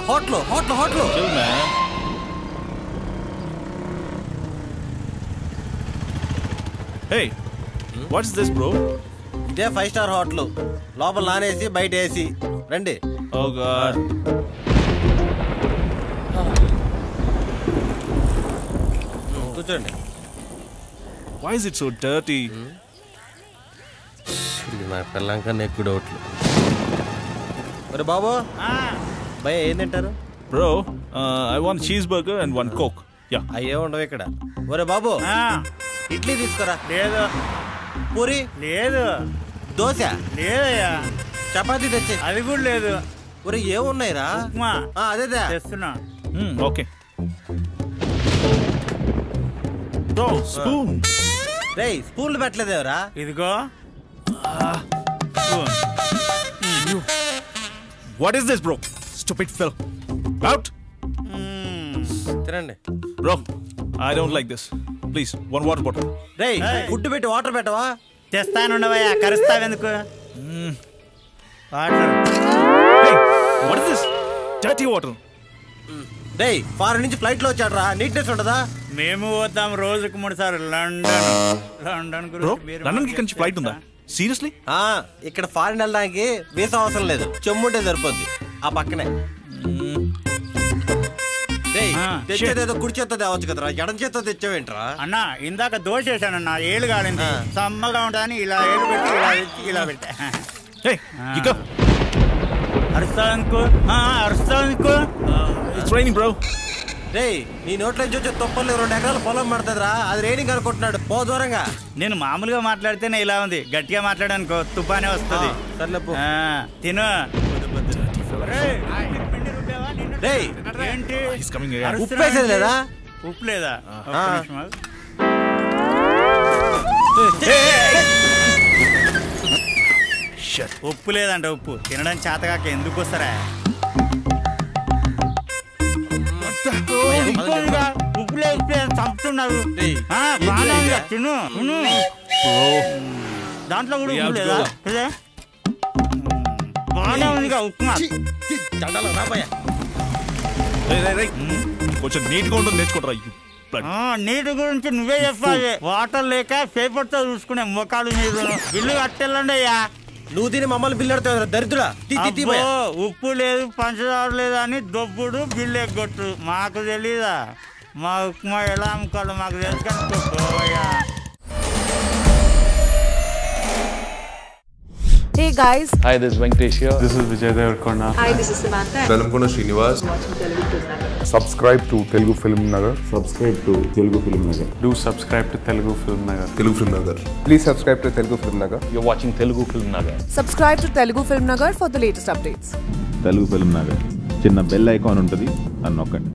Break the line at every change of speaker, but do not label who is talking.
Hotel hotel hotel
Chill, man. Hey, what's this, bro?
ఇదే five star hotel లోపల non AC బయట AC రండి
Oh God.
కూర్చోండి
Why is it so dirty?
ఇది నా పిల్లంకన్నా ఎక్కువ డౌట్లు ఒరే బాబు భయ ఏం తింటారు
Bro, uh, I want cheeseburger and one coke. Yeah.
అయ్యే ఉండవు ఇక్కడ ఒరే బాబు ఇడ్లీ తీసుకురా
లేదు
పూరి
లేదు
దోశ
లేదయ్యా
చపాతీ తెచ్చి
అది కూడా లేదు
ఒరే ఏమున్నాయిరా
ఉప్మా
ఆ, అదేదే
తెస్తున్నా
Hmm, okay. Bro, spoon.
రేయ్ స్పూన్లు పెట్టలేదేవరా
ఇదిగో spoon.
What is this, bro? Stupid Phil. Out.
మ్మ్.
తినండి
Bro, I don't like this. Please, one water bottle.
రేయ్
ఏయ్.
ఫుడ్ పెట్టి వాటర్ పెట్టవా
తెస్తానుండవయ్యా కరుస్తావెందుకు water
Hey, what is this? Dirty water.
రేయ్ ఫారెన్ నుంచి ఫ్లైట్ లో వచ్చాడ్రా నీట్నెస్ ఉండదా
మేము పోతాం రోజుకు మూడు సార్లు లండన్ లండన్
Bro,
గురించి మీరు
లండన్ కి కంచి ఫ్లైట్ ఉందా సీరియస్లీ
ఆ ఇక్కడ ఫారెన్ వెళ్ళడానికి వీసా అవసరం లేదు చెమ్ముంటే సరిపోద్ది ఆ పక్కనే రేయ్
ఆ,
తెచ్చేదేదో కుడి చేత్తో తేవచ్చు కదరా ఎడం చేత్తో తెచ్చావేంట్రా
అన్నా ఇందాక దోశ వేసానన్నా ఏళ్ళు కాలింది
ఆ.
సమ్మగా ఉంటుందని ఇలా ఏళ్ళు పెట్టి ఇలా తెచ్చి ఇలా పెట్టా
Hey, you go.
అరుస్తావనుకో అరుస్తావనుకో
It's raining, bro.
రేయ్ నీ నోట్లో నుంచి వచ్చే తొప్పలు రెండు ఎకరాల పొలం పడుతుందిరా అది రేణింగ్ అనుకుంటున్నాడు పో దూరంగా
నేను మామూలుగా మాట్లాడితేనే ఇలా ఉంది గట్టిగా మాట్లాడానుకో తుఫానే వస్తుంది
ఆ, సర్లే పో.
ఆ, తిను రేయ్, పిండి రుబ్బావా? నిన్న-
రేయ్
ఏంటి
He's coming again.
అరుస్తున్నావు
ఉప్పు వేసేది
ఏంటి?
లేదా
ఉప్పు లేదా ఒక్క
ఆ.
నిమిషం ఆగు.
Shit.
ఉప్పు లేదంట ఉప్పు తినడం చేతగాక ఎందుకు వస్తారా ఉప్పు ఉందిగా? ఉప్పు లేదు ఉప్పు లేదు చంపుతున్నారు
రేయ్,
ఆ,
ఏంటి
బాగానే
రా
ఉందిగా,
ఇది?
తిను తిను.
Bro.
దాంట్లో కూడా
We
ఉప్పు
have to
లేదా
go.
ఇదే? బాగానే ఉందిగా ఉప్మా
చండాలం రా భయ్యా.
Hey, hey, hey. కొంచెం నీట్గా ఉంటుంది నేర్చుకుంటారా you blood.
ఆ, నీటి గురించి నువ్వే చెప్పాలి వాటర్ లేక పేపర్ తో చూసుకునే ముఖాలు మీరు బిల్లు కట్టెళ్ళండి అయ్యా
నువ్వు తిని మమ్మల్ని బిల్లు అడుతావు దరిద్రుడా తీ, తీ, తీ
అబ్బో,
భయ్యా.
ఉప్పు లేదు పంచదార లేదు అని దొబ్బుడు బిల్లు ఎగ్గొట్టు మాకు తెలీదా మా ఉప్మా ఎలా అమ్ముకోవాలో మాకు తెలుసు కానీ తొక్కుపోవయ్యా.
Hey guys,
Hi, this is Venkatesh here.
This is Vijay Devarkonda.
hi, this is Samantha.
Velankonda Srinivas
subscribe to Telugu Film Nagar.
Subscribe to Telugu film Nagar
Do subscribe to Telugu Film Nagar.
Telugu film Nagar
Please subscribe to Telugu Film Nagar.
You're watching Telugu Film Nagar.
Subscribe to Telugu Film Nagar for the latest updates.
Telugu film Nagar చిన్న bell icon ఉంటుంది అని నొక్కండి